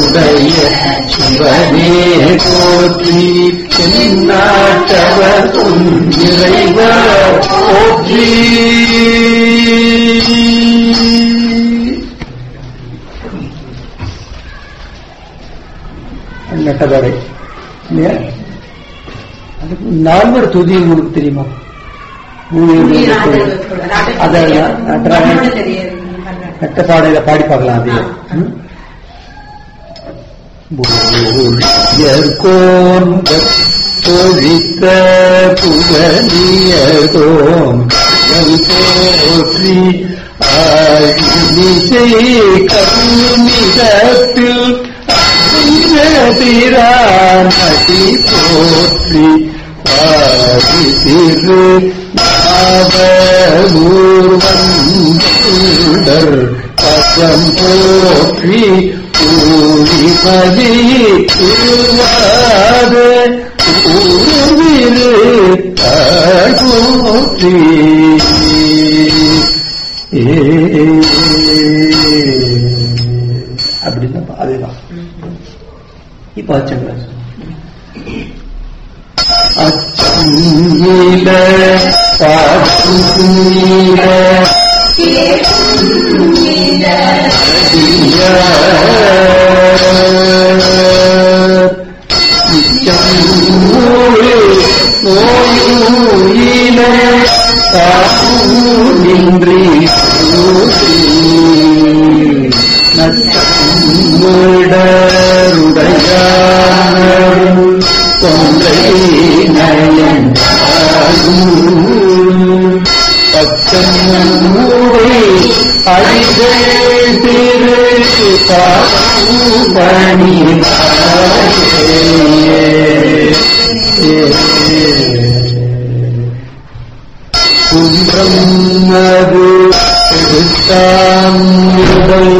உடைய சிவனே போற்றி தென்னாட்டவர் இறைவர் போற்றி நட்டதரை இல்லையா அதுக்கு நால்வர் துதி உங்களுக்கு தெரியுமா அதெல்லாம் நட்டராஜன் நட்டப்பாடையில பாடி பார்க்கலாம் அது கோந்த பொழித்த புகழியதோம் போற்றி ஆழிசை கருணிதத்தில் திரானடி போற்றி பாதி திரு நாவூர்வந்தர் பக்கம் போற்றி ஊழிபதி திருவாத ஊர்விரு போற்றி அப்படின்னா அதுதான் இப்ப அச்சங்கள அச்சீல பாசுீல நோயில காசூன்றி நச்சுடருடையாரும் கொன்றை நயன் பச்சமூரை அடிகள் திரு பணி குன்றம் அது எடுத்தான் முதல்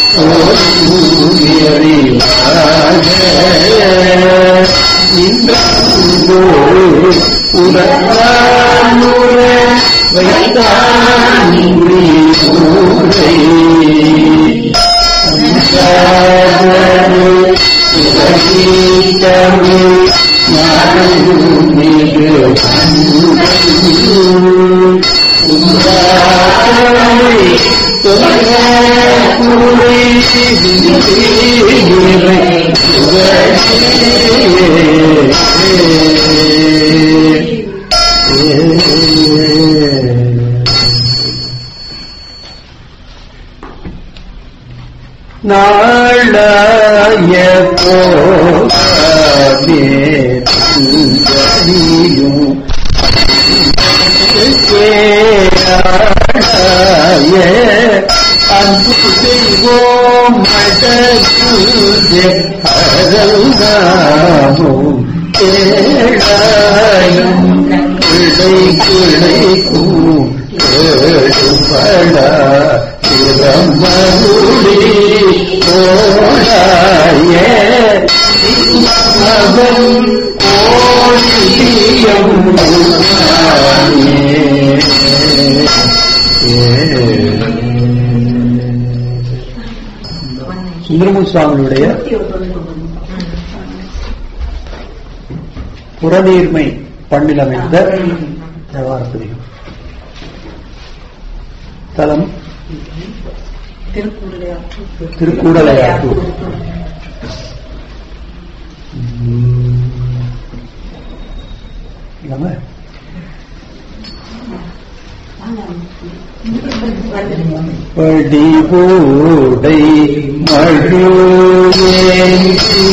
நாளாய போவே துங்கரியும் கேளாய அன்பு செய்வோம் மடக்குஜ அருள்நாமும் கேளாயும் கிளை கிளைக்கும் கேடுபட திறமருளி ஓடாய மகன் ஓடியம் சுந்தரமூர் சுவாமியுடைய புறநீர்மை பண்ணில் அமைந்த தேவாரப்பதிகம் தலம் திருக்கூடலையாற்றூர் இல்லாம படிபூடை மழுவேந்தி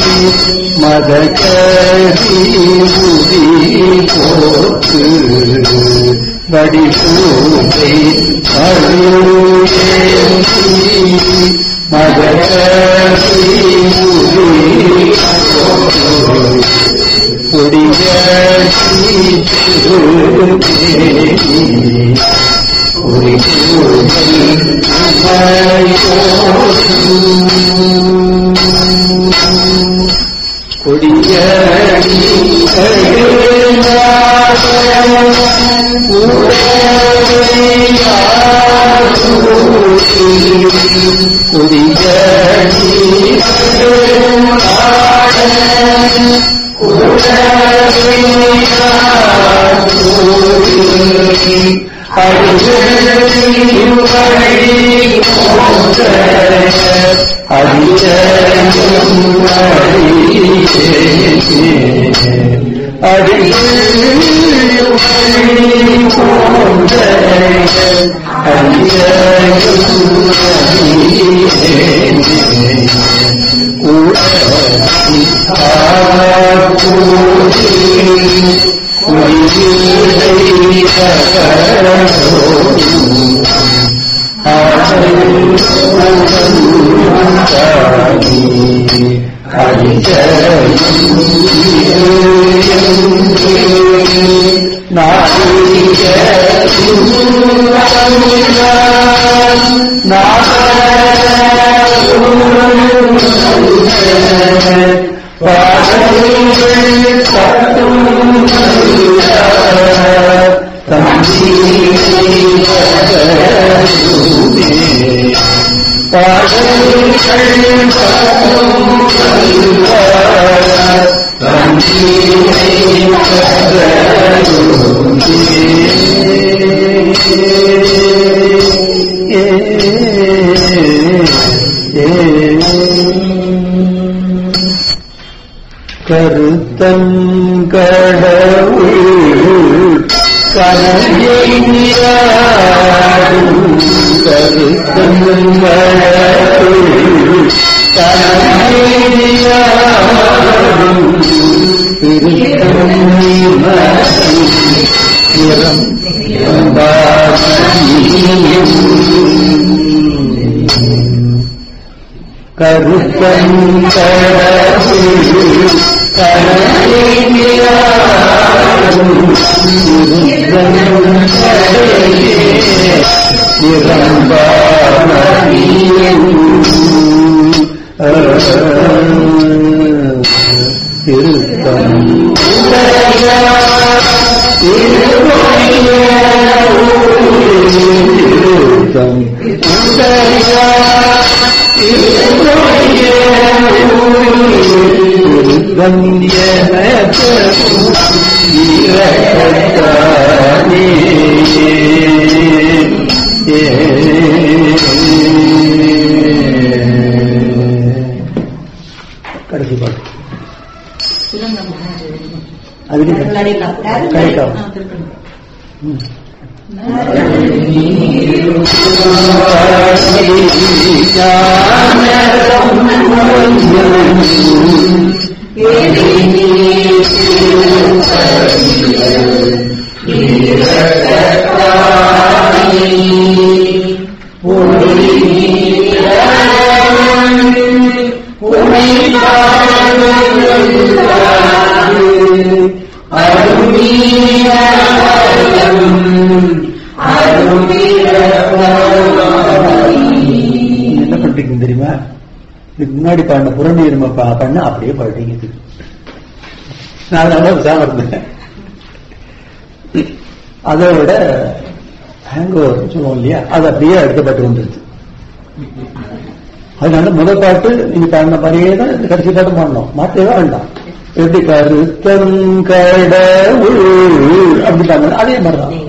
மதகரி உதி போத்து வடிபூடை மழுவேந்தி மதகரி உதி கொடியி ஒரு கொடியடி கொடியடி கருத்தங்கடவுள் கனவை நீராடும் கருத்தங்கடவுள் கனவை நீராடும் திருத்தம் நிறம் கருத்தங்கடவுள் திருத்தம் திருத்தம் திருத்தம் எனக்கு இரக்கத்தானே கடைசி பாட்டு அதுக்கு கிடைக்கும் ம். என்ன பண்றீங்க தெரியுமா இதுக்கு முன்னாடி பாடின புரண்டி எருமை பா பண்ண அப்படியே பாடுறீங்க இது. நான் அதனால விசாம இருந்தேன் அதை விட ஹேங் ஓவர் சொல்லுவோம் இல்லையா அது அப்படியே எடுக்கப்பட்டு வந்துருச்சு அதனால முதல் பாட்டு நீங்க பாடின மாதிரியே தான் இந்த கடைசி பாட்டு பாடணும் மாற்றவே வேண்டாம் எப்படி கருத்தம் கடவுள் அப்படி பாடணும் அதே மாதிரிதான்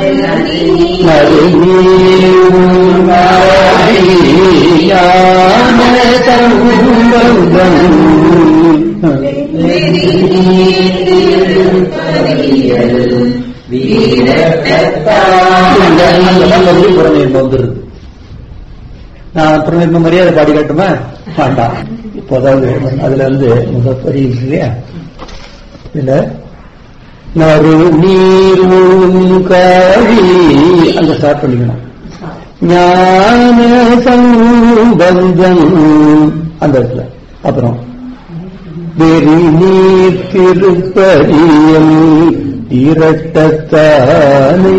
வந்துருது நான் புறநிர்ம மரியாதை பாடி காட்டுமா வேண்டாம் இப்போ அதாவது அதுல வந்து முதல் வரி இருக்கு இல்லையா இதுல நறு நீர் உழும் காழி அந்த ஸ்டார்ட் பண்ணிக்கணும் ஞான சம்பந்தம் அந்த இடத்துல அப்புறம் வெறி நீர் திருப்பதியம் இரட்டத்தானே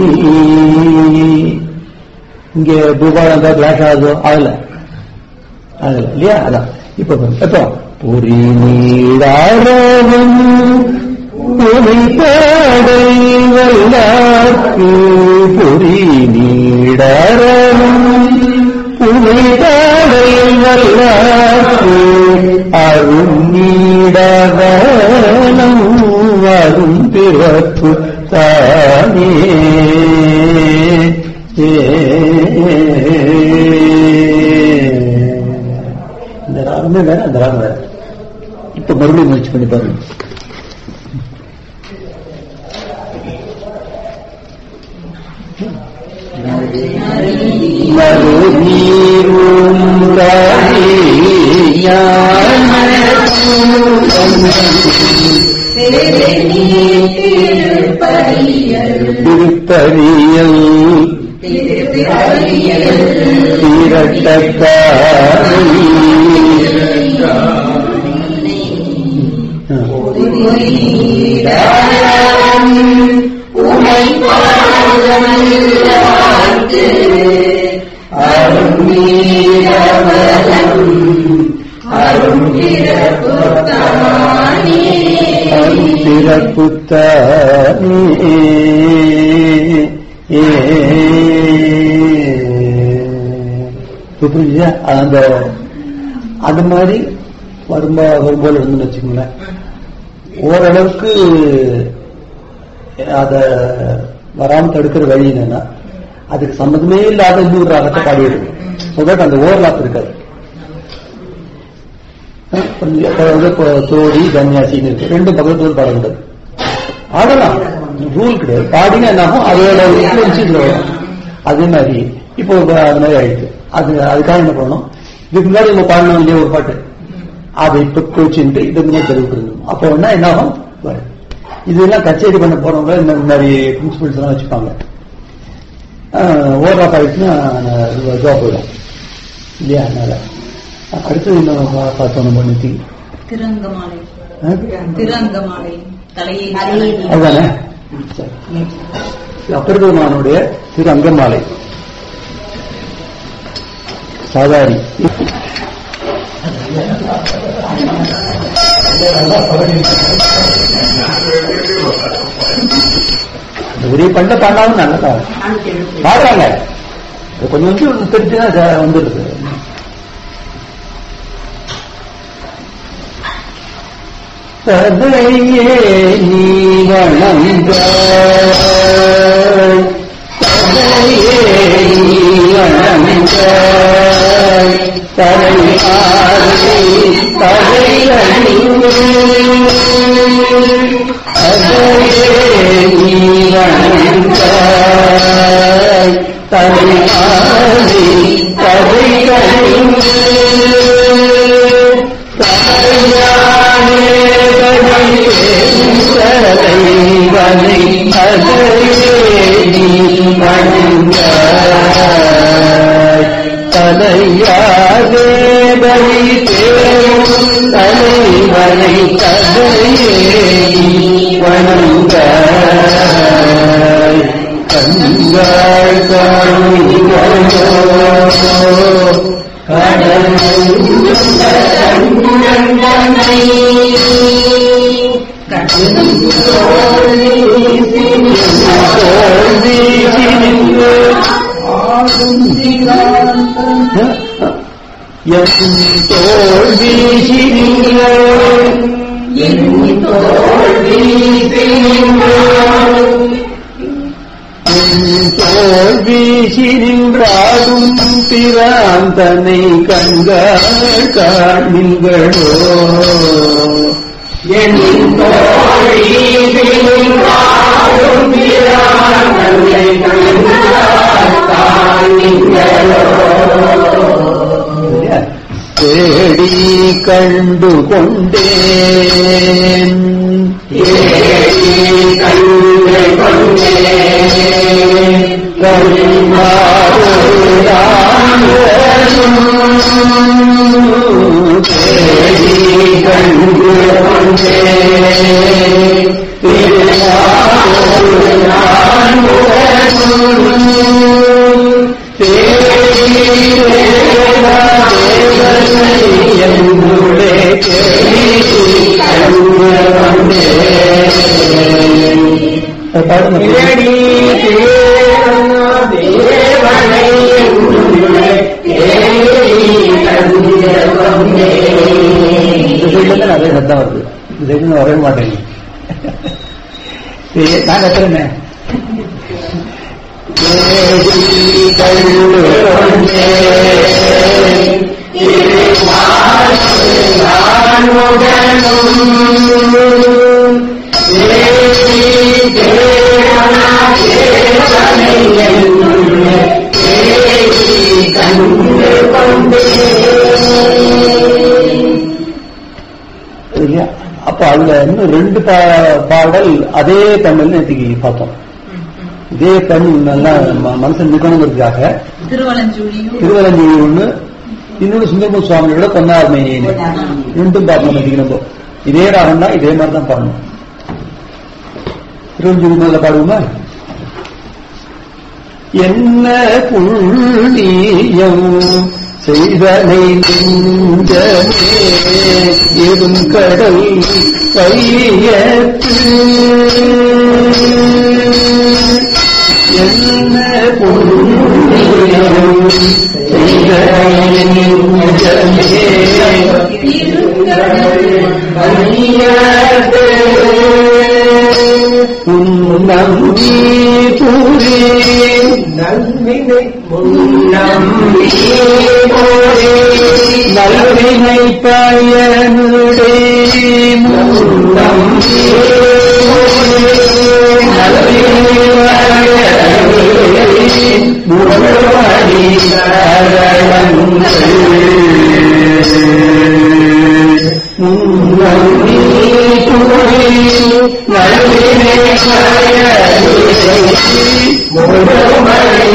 இங்க பூபாலம் தான் கிளாஸ் ஆகுதோ ஆகல ஆகல இல்லையா அதான் இப்ப பாருங்க. இப்போ பொறி நீடாரவன் புனிதாடை வல்லார்க்கு பொறி நீடாரவன் புனிதாடை வல்லார்க்கு அரும் நீடவனம் அரும் பிறப்பு தானே இந்த ராகமே வேற அந்த ராகம் வேற இப்ப மறுபடியும் முயற்சி பண்ணி பாருங்க மறுநீரும் திருத்தறியல் பிறப்புத்த புரிஞ்சுதா அந்த அது மாதிரி வரும்போ வரும்போது இருந்துன்னு வச்சுக்கோங்களேன் ஓரளவுக்கு அத வராம தடுக்கிற வழி என்னன்னா அதுக்கு சம்மந்தமே இல்லாத இன்னொரு ராகத்தை பாடிடுது சொல்லிட்டு அந்த ஓவர்லாப் இருக்காது கொஞ்சம் அதாவது இப்போ தோடி கன்னியாசின்னு இருக்கு ரெண்டும் பக்கத்துல பாடக்கூடாது ஆடலாம் ரூல் கிடையாது பாடினா என்ன ஆகும் அதோட இன்ஃபுளுன்ஸ் இதுல வரும் அதே மாதிரி இப்போ அது மாதிரி ஆயிடுச்சு அது அதுக்காக என்ன பண்ணணும் இதுக்கு முன்னாடி நம்ம பாடணும் இல்லையா ஒரு பாட்டு அதை இப்ப கோச்சுட்டு இது முன்னாடி தெரிவிக்கணும் அப்போ என்ன என்ன ஆகும் வரும். இதெல்லாம் கச்சேரி பண்ண போறவங்க இந்த மாதிரி பிரின்சிபல்ஸ் எல்லாம் வச்சுப்பாங்க ஓவர் ஆஃப் ஆயிடுச்சுன்னா இதுவாக போயிடும் இல்லையா அதனால அடுத்தது என்ன பா- பார்த்தோம் நம்ம நித்தி திரங்கமாலை ஆ? திரங்கமாலை தலையை அதுதானே சரி. அப்பெருமானுடைய திரு அங்கமாலை சாதாரி ஒரே பண்ண பாண்டாலும் நல்லதா பாடுறாங்க இது கொஞ்சம் கொஞ்சம் தெரிஞ்சுன்னா வந்துடுது சதையே நீ வணங்காய் சதையே நீ வணங்காய் தலையாரை தலையணிந்து சதையே நீ வணங்காய் தலையாரை தலையணிந்து தலையாதே பலி தலைவனை கதையே வணங்க கண்கள் காணிகளோ தோல் தோல் வீசி நின்றாடும் பிராந்தனை கண்கள் காண்களோ என் தேடி கண்டு கொண்டேன் தேடி கண்டு கொண்டேன் கருமாறும் தேடி கண்டு கொண்டேன் பாடுங்க இருந்து நிறைய சத்தம் வருது இது எதுவும் வரவே மாட்டேங்க சரி, நான் கத்துறேன் இல்லையா அப்ப அதுல இன்னும் ரெண்டு பா- பாடல் அதே தமிழ் நேற்றுக்கு பார்த்தோம் இதே தமிழ் நல்லா ம- மனசன் நிக்கணுங்கிறதுக்காக திருவலஞ்சூழியும் திருவலஞ்சொலி ஒண்ணு இன்னொரு சுந்தரமூர் சுவாமியோட பொன்னார்மை ரெண்டும் பார்க்கணும் நேற்றுக்கு நம்ம இதே ராகம் தான் இதே மாதிரி தான் பாடணும் திருவஞ்சொலி முதல்ல பாடுவோமா என்ன புண்ணியம் செய்தனை நெஞ்சமே எதும் கடல் கையத்து என்ன புண்ணியம் செய்தனை நெஞ்சமே உன்னம் நீ புரி நல்வினை பயனுடே முன்னம் நல்வினை பயனுடே முகமடி முன்னம் நீ புரி நல்வினை பயனுடே முகமடி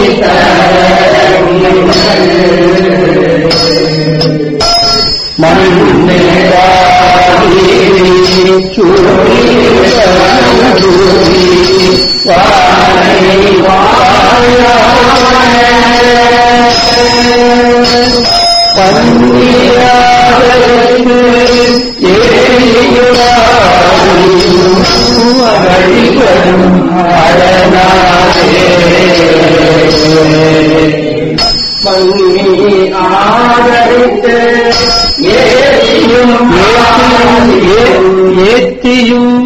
ஏத்தியும்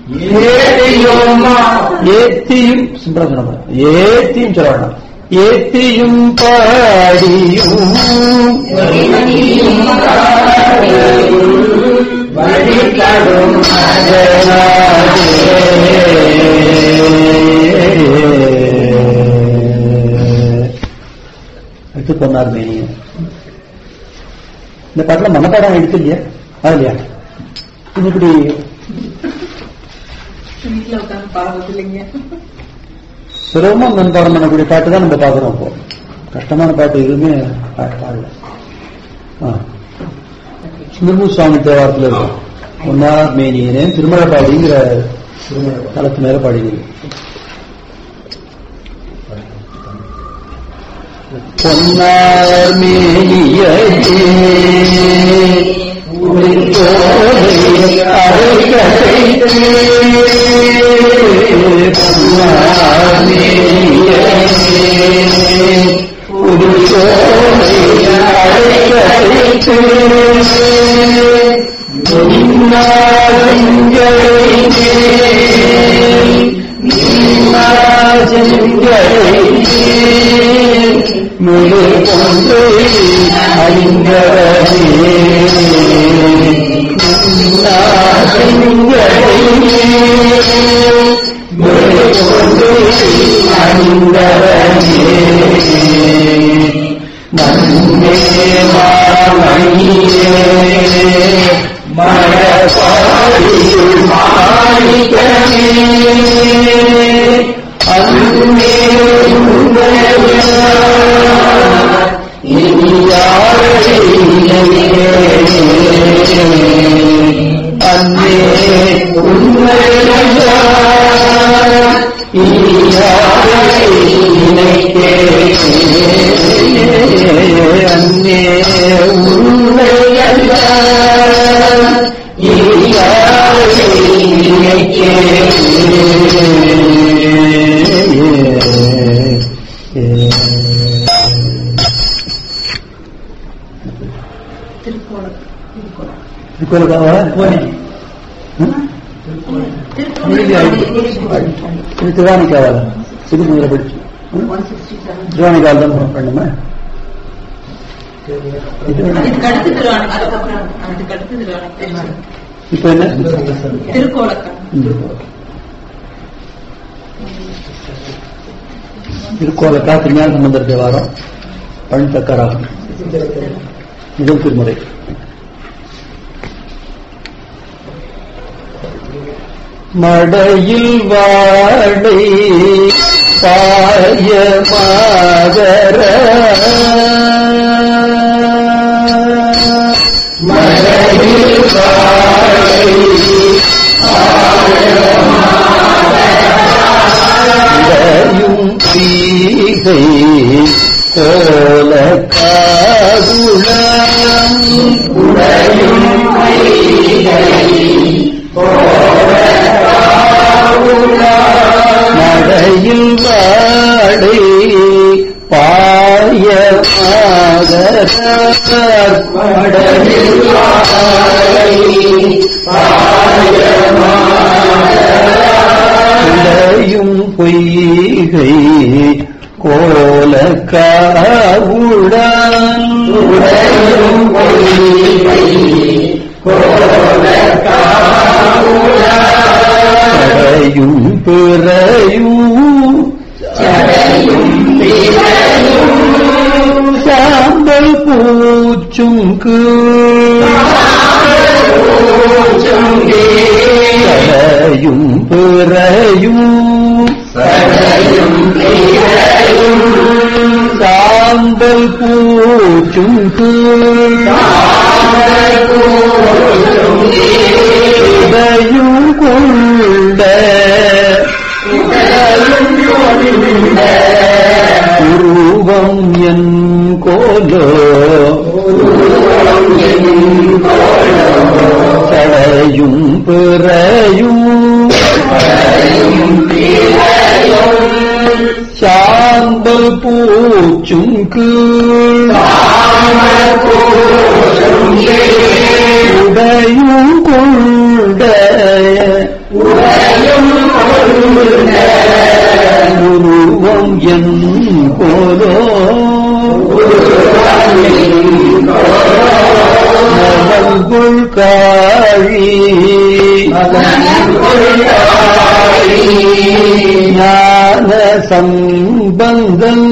ஏத்தியும் சுப்ரமணியம் ஏத்தியும் சொல்ல வேண்டாம் ஏத்தியும் பாடியும் எடுத்து சொன்னார் மேனியும் இந்த பாட்டுல மனப்பாடம் எடுத்து இல்லையா அது இல்லையா இது இப்படி வீட்டுல உட்காந்து பாடுறது இல்லைங்க சுலபமா மனப்பாடம் பண்ணக்கூடிய பாட்டு தான் நம்ம பாக்குறோம் இப்போ கஷ்டமான பாட்டு எதுவுமே பா- பாடல ஆ. சுந்தரமூர் சுவாமி தேவாரத்துல இருக்கும் ஒன்னார் மேனியனே திருமலை பாடிங்கிற தளத்து மேல பாடினீங்க பொன்னார் மேனியே முழு கொண்டு அன்னே அன்னே திருக்கோணம் திருக்கோலக்காவா இது திருவாணிக்காவா இது முதல்ல படிச்சு திருவாணிக்காவல் தான் பண்ணுமா இது இதுக்கு அடுத்து திருவானைக்காவல் அதுக்கு அடுத்து திருவானைக்காவல் இப்ப என்ன திருக்கோலக்கம் திருக்கோலக்கா திருஞான சம்பந்தர் தேவாரம் பழனி தக்கராகும் முதல் திருமுறை மடையில் வாழை பாய மாதர மடையில் வாழை இடையும் தீகை கோல காகுளம் உடையும் நடையில் வாடை பாய மாதர் மடையில் வாடை இடையும் பொய்கை கோல காவுடன் உடையும் பொய்கை சடையும் பிறையும் சாம்பல் பூச்சும் சடையும் பிறையும் சாம்பல் பூச்சும் இதையும் கொண்ட உருவம் என் கோலோ சடையும் பிறையும் சாம்பல் பூச்சும் உடையும் கொண்ட உருவம் என் போலோ நலங்குள் காழி ஞான சம்பந்தன்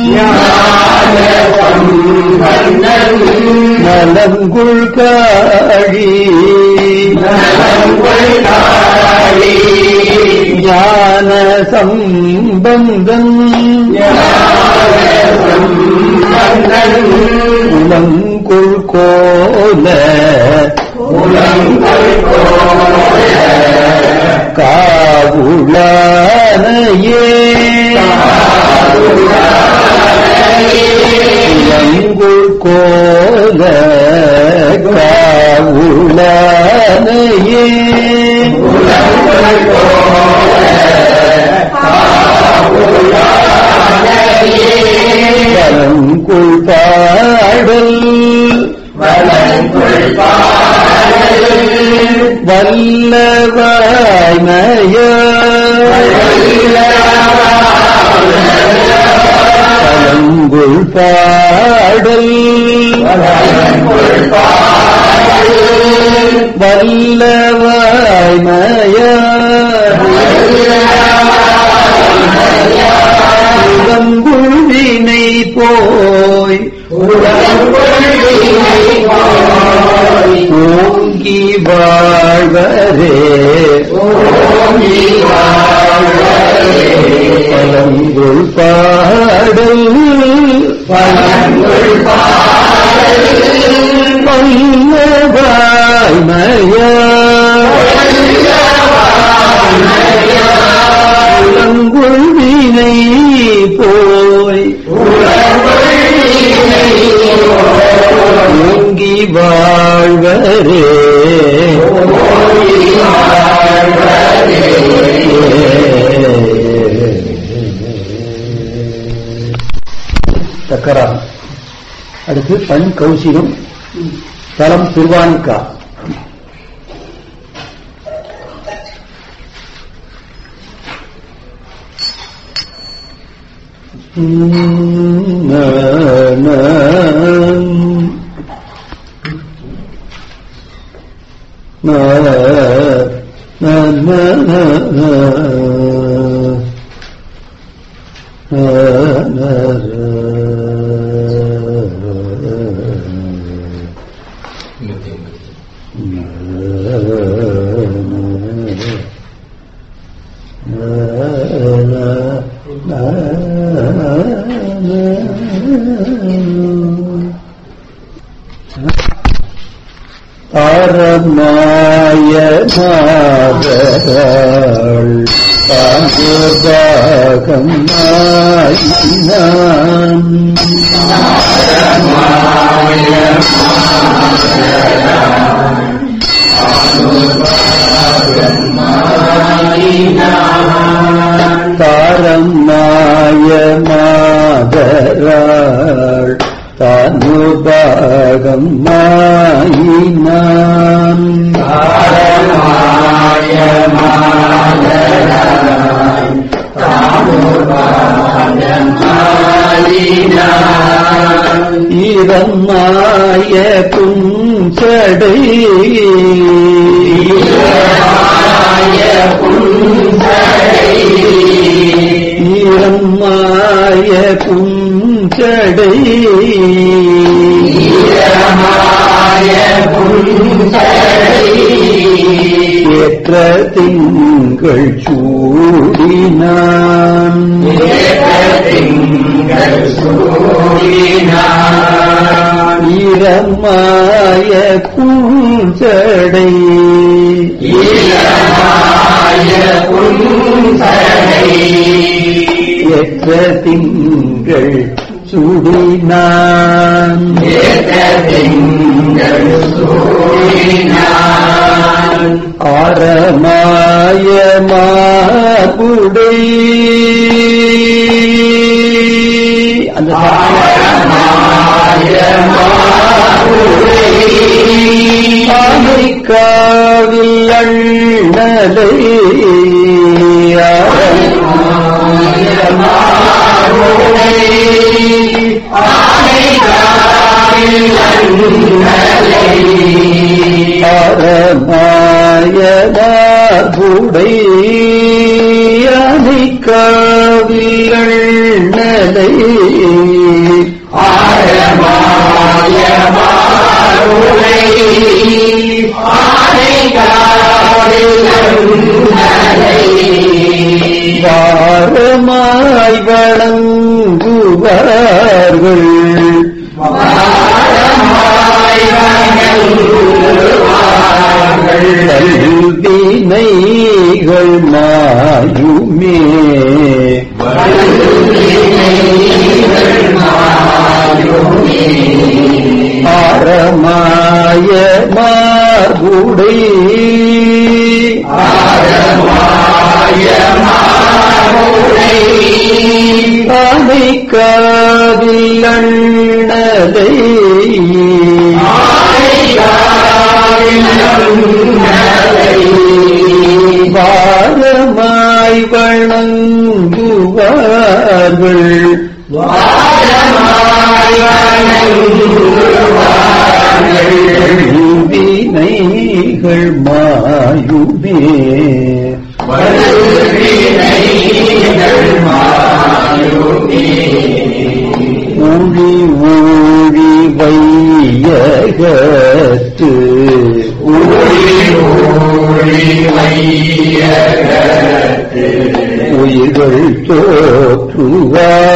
நலங்குள் காழி ஞான சம்பந்தன் உலங்குள் கோல காவுளானையே உலங்குள் கோல காவுளானையே வலங்குள் பாடல் வல்லவாய்மய வலங்குள் பாடல் வல்லவாய்மய உடம்புள் வினை போய் ஓங்கி வாழ்வரே பழங்குள் பாடல் பல்லவாய்மய உலங்குள் வினை போய் ஓங்கி வாழ்வரே தக்கரா அடுத்து பண் கௌசிகம் ஸ்தலம் திருவானிக்கா அறமாய மாதர்கள் தாங்குபாகம் நாயினான் தாரம் மாய மாதராள் தானுபாகம் மாயினான் ஈரமாய குஞ்சடை ஈரமாய குஞ்சடை ஏற்ற திங்கள் சூடினான் ஈரமாய குஞ்சடை ஏற்ற திங்கள் சூடினான் ஆரமாய மாபுடை அந்த ஆமைக்காவில் அண்ணலை ஆரமாயதார்புடை அணைக்காவில் அண்ணலை வாரமாய் வணங்குவார்கள் கல்வினைகள் மாயுமே ஆரமாய மார்புடை ஆமை காதில் அண்ணலை வாரமாய் வணங்குவார்கள் வினைகள் மாயுமே ஊழி ஊழி வையகத்து உயிர்கள் தோற்றுவானோடும்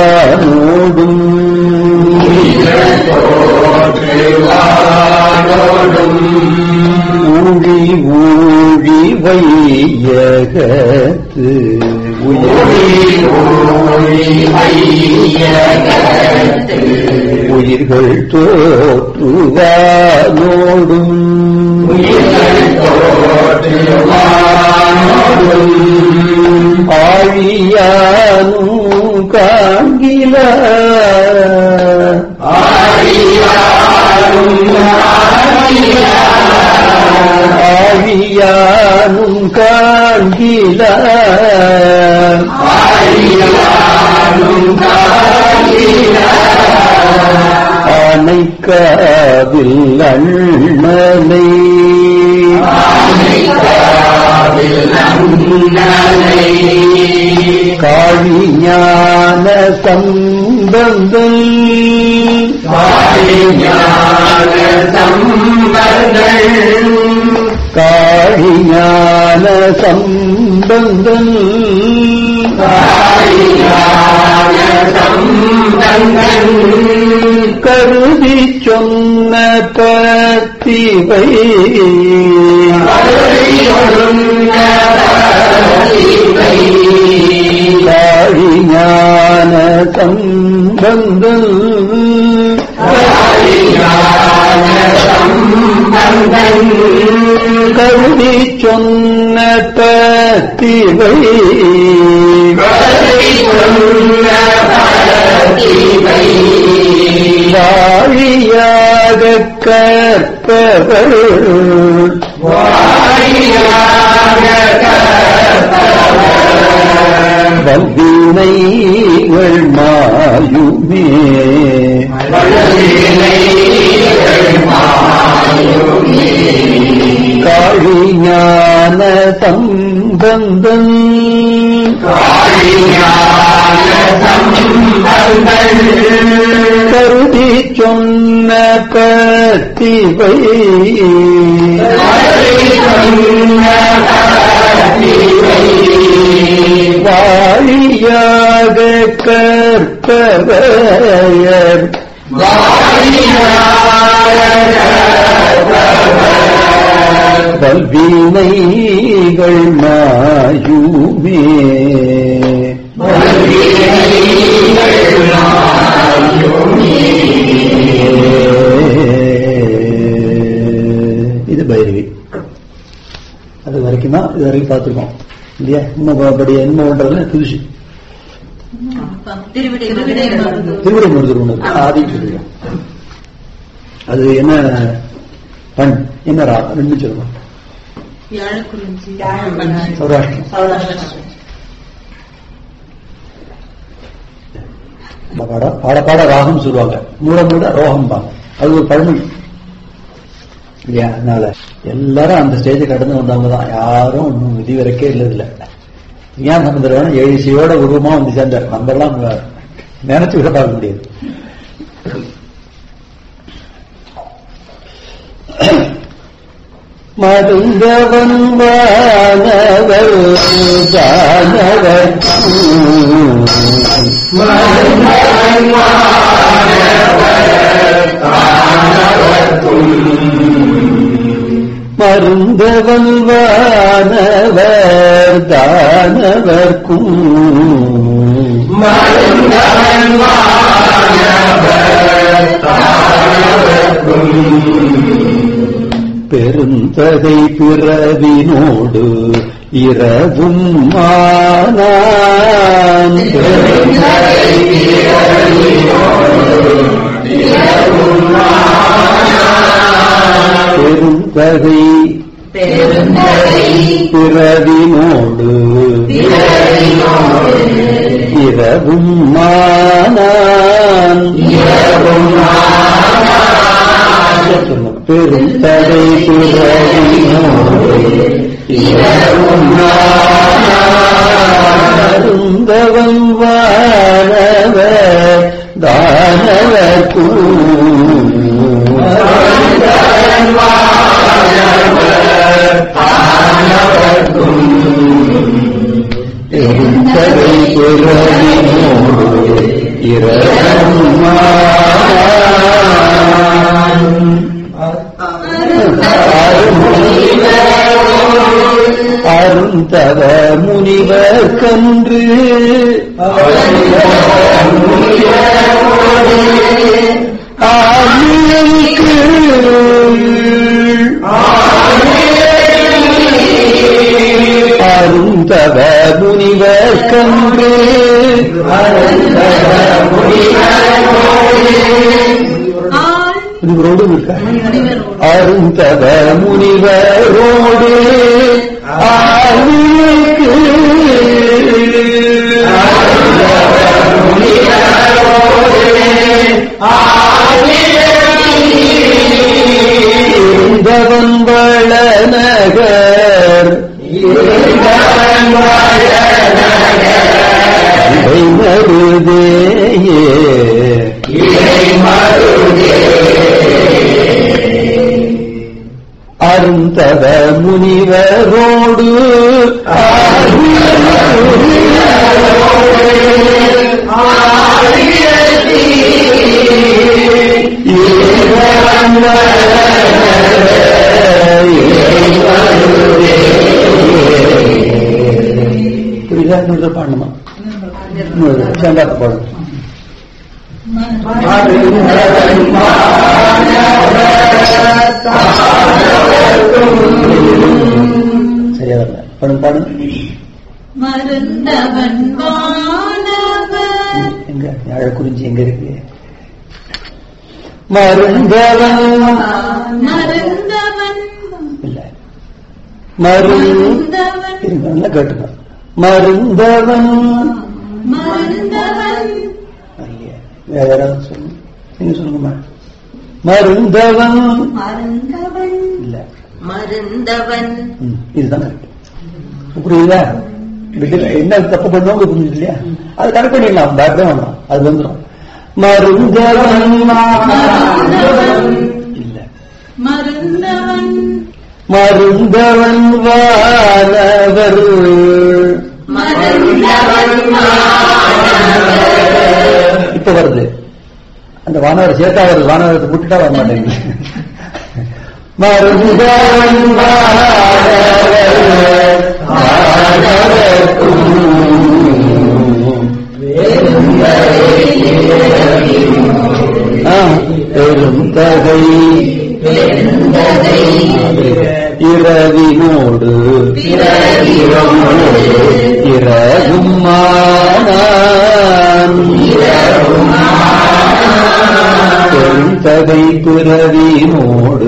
ஊழி ஊழி வையகத்து உயிர்கள் உயிர்கள் தோற்றுவானோடும் ஆழியானும் காண்கில ஆழியாரும் ஆழியானும் காண்கில அணைக்காவில் அண்ணனை காழிஞான சம்பந்தம் காழிஞான சம்பந்தம் கருதி சொன்ன பத்திவை காழிஞான சம்பந்தம் கருதி சொன்ன பத்திவை வாழியாக கற்பவர் வல்வினைகள் மாயுமே காழிஞான சம்பந்தன் கருதி சொன்ன பத்திவை வாழியாக கற்பவர் வல்வினைகள் மாயுமே இது பைரவி அது வரைக்கும் தான் இது வரைக்கும் பார்த்துருக்கோம் இல்லையா இன்னும் அப்படி என்ன பண்றதுல புதுசு திருவிடை திருவிடை திருவிடை முருகர் ஒன்று இருக்கு. ஆதி சொல்லுவோம் அது என்ன பண் என்ன ரா ரெண்டு சொல்லுவோம் யாழக்குறிஞ்சி சௌராஷ்டிரம் பாட பாட பாட ராகம் சொல்லுவாங்க மூட மூட ரோகம் பாங்க அது ஒரு பழமொழி இல்லையா அதனால எல்லாரும் அந்த ஸ்டேஜை கடந்து வந்தவங்க தான் யாரும் இன்னும் விதி வரைக்கே இல்லை இதுல ஏன் சம்பந்தம் ஏழு இசையோட உருவமா வந்து சேர்ந்தார் நம்ம எல்லாம் நினைச்சு விட பார்க்க முடியாது மருந்தவன் வானவர் தானவர் மருந்தவன் வானவர் தானவர்க்கும் பெருந்தகை பிறவினோடு இரவும் மானான் பெருந்தகை பிறவினோடு இரவும் மானான் பெரும் தடை பிறவினோடு இரவும் அருந்தவம் வாழவ தானவர் பெருந்தடை பிறவினோடு இரவும் அருந்தவ முனிவர் கன்று ஆமியைக்கு அருந்தவ முனிவர் கன்று ஆள் இது ரோடு இருக்கா முனிவர் அருந்தவ முனிவரோடு ஆளுக்கு இருந்தவன் வள நகர் இவை மருதேயே அருந்தவ முனிவரோடு புரியுதா இன்னொரு பாடணுமா இன்னொரு ரெண்டாவது பாடணும் சரியா வரல பாடுங்க பாடுங்க மருந்தவன் வானவன் எங்க ஞாழ குறிஞ்சி எங்க இருக்கு மருந்தவன் மருந்தவன் இல்ல மருந்து மருந்தவன் இருங்க நல்லா கேட்டுங்க மருந்தவன் மருந்தவன் இல்லையே வேற யாராவது சொல்லுங்க நீங்க சொல்லுங்கம்மா மருந்தவன் மருந்தவன் இல்ல மருந்தவன் ம், இதுதான் கரெக்ட் புரியுதா விட்டு என்ன தப்பு பண்ணுவாங்க புரியுது இல்லையா அது கரெக்ட் பண்ணிடலாம் பேக் தான் வேண்டாம் அது வந்துடும் மருந்தவன் இல்ல மருந்தவன் மருந்தவன் வானவர் மருந்தவன் இப்ப வருது அந்த வானவர் சேர்த்தா வருது வானவரத்தை விட்டுட்டா வர மாட்டேங்குது மருந்தவன் வானவர் வானவர்க்கும் ஆ, பெருந்தகை இரவினோடு இரவும் மானான் பெருந்தகை பிறவினோடு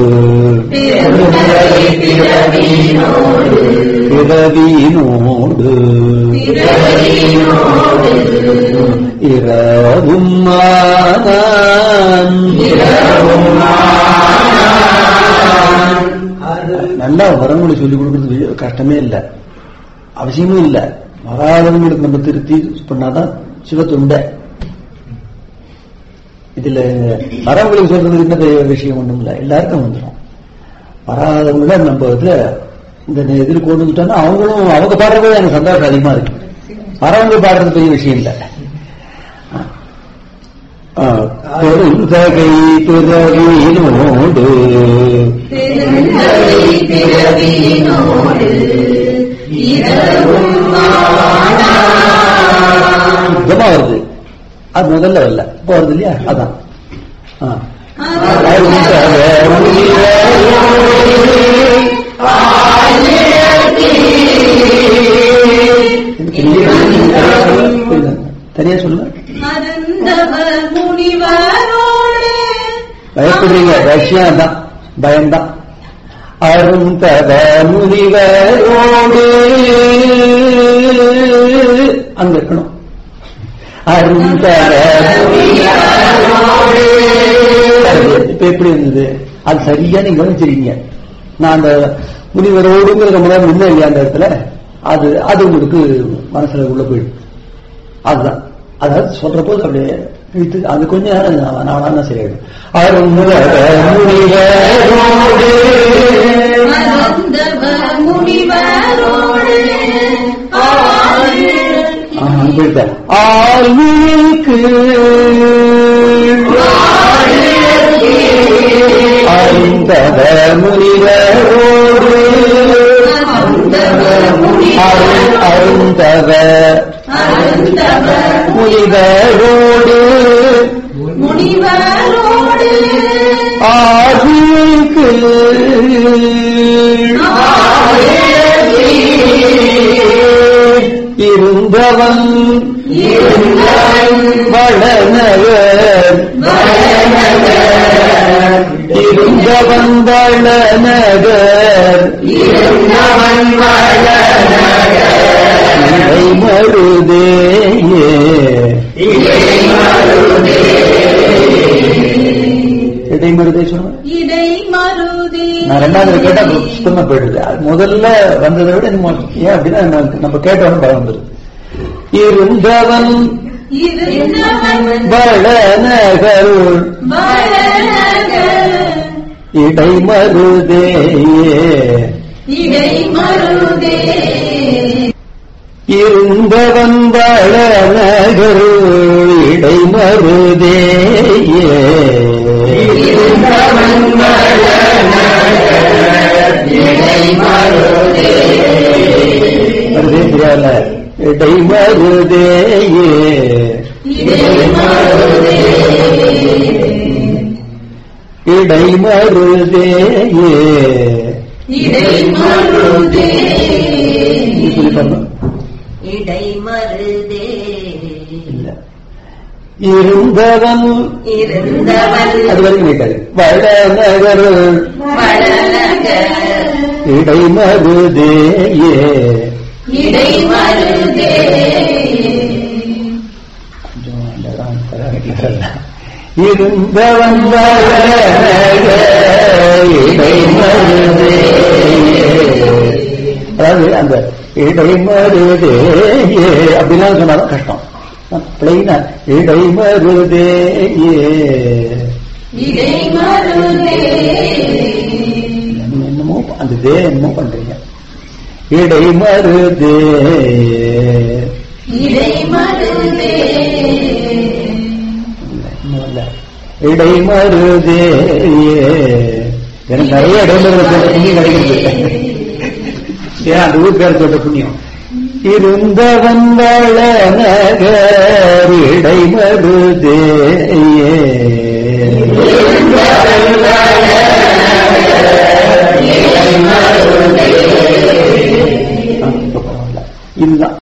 பிறவினோடு இரவும் மானான் நல்லா வரமொழி சொல்லிக் கொடுக்கறது கஷ்டமே இல்லை அவசியமும் இல்லை வராதவங்களுக்கு நம்ம திருத்தி பண்ணாதான் சிவத்துண்டை இதுல வரவங்களுக்கு சொல்றது என்ன பெரிய விஷயம் ஒண்ணும் இல்லை எல்லாருக்கும் வந்துடும் வராதவங்கள நம்ம இதுல இந்த இதில் கொண்டு வந்துட்டோம்னா அவங்களும் அவங்க பாடுறது எனக்கு சந்தோஷம் அதிகமா இருக்கு வரவங்க பாடுறது பெரிய விஷயம் இல்லை ஆ, பெருந்தகை பிறவினோடு பெருந்தகை பிறவியினோடு இரவும் சுத்தமா வருது அது முதல்ல வரல இப்போ வருது இல்லையா அதான் ஆ. தனியா சொல்லுங்க மருந்தவ முனிவரோடு பயப்படுறீங்க ரஷ்யம் தான் பயம்தான் அருந்தவ முனிவரோடு அங்க இருக்கணும் அருந்தவ முனிவரோடு. இப்ப எப்படி இருந்தது அது சரியா நீங்க கவனிச்சிருக்கீங்க நான் அந்த முனிவரோடுங்கிறத முன்னாடி முன்ன இல்லையா அந்த இடத்துல அது அது உங்களுக்கு மனசுல உள்ள போயிடும் அதுதான் அதாவது சொல்ற போது அப்படியே இழுத்து அது கொஞ்ச நேரம் நான் நானா சரியாயிடும் அருந்தவ முனிவரோடு மருந்தவ முனிவரோடு ஆள் ஆமா, அங்க போயிட்டேன். ஆளுக்கு அருந்தவ முனிவரோடு அருந்தவ அருள் அருந்தவ அருந்தவ முனிவரோடு முனிவரோடு ஆளுக்கு இருந்தவன் வளநகர் இருந்தவன் இருந்தவன் வாழ நகர் இருந்தவன் வாழ இறை மருதேயே இடைமருதே சொல்லுங்க இடை மருதே நான் ரெண்டாவது கேட்டா சுத்தமா போயிடுது அது முதல்ல வந்ததை விட இந்த மொ- ஏன் அப்படின்னா நம்ம- நம்ம கேட்டவன பயம் வந்துருது இருந்தவன் இருந்தவன் வளநகருள் வளநகர் இடைமருதேயே இடை மருதே இருந்தவன் வளநகருள் இடைமருதேயே இருந்தவன் வாழ இடை மருதே மருதே தெரியாதுல இடைமருதேயே இடை மருதே இடைமருதேயே இடை மருதே நீ சொல்லி பாருங்க இடை மருதே இல்ல இருந்தவன் இருந்தவன் அது வரைக்கும் கேட்டாரு வளநகருள் வளநகர் இடைமருதேயே இடை மருதே கொஞ்சம் அந்த தான் கரெக்டா இருந்தவன் வளநகர் இடைமருதேயே அதாவது அந்த இடைமருதேயே அப்படிலாம் சொன்னாலும் கஷ்டம் பிளைனா இடைமருதேயே இடை மருதே நீங்க என்னமோ அந்த தே என்னமோ பண்றீங்க இடைமருதே இடை மருதே இல்ல, இன்னும் இல்ல. இடைமருதே எனக்கு நிறைய இடைமருது சொல்ற புண்ணியம் கிடைக்கிறது ஏன் அந்த ஊர் பேர் சொல்ற புண்ணியம் இருந்தவன் வள நகர் இடைமருதே ஆ, இப்ப பரவாயில்ல. இதுதான்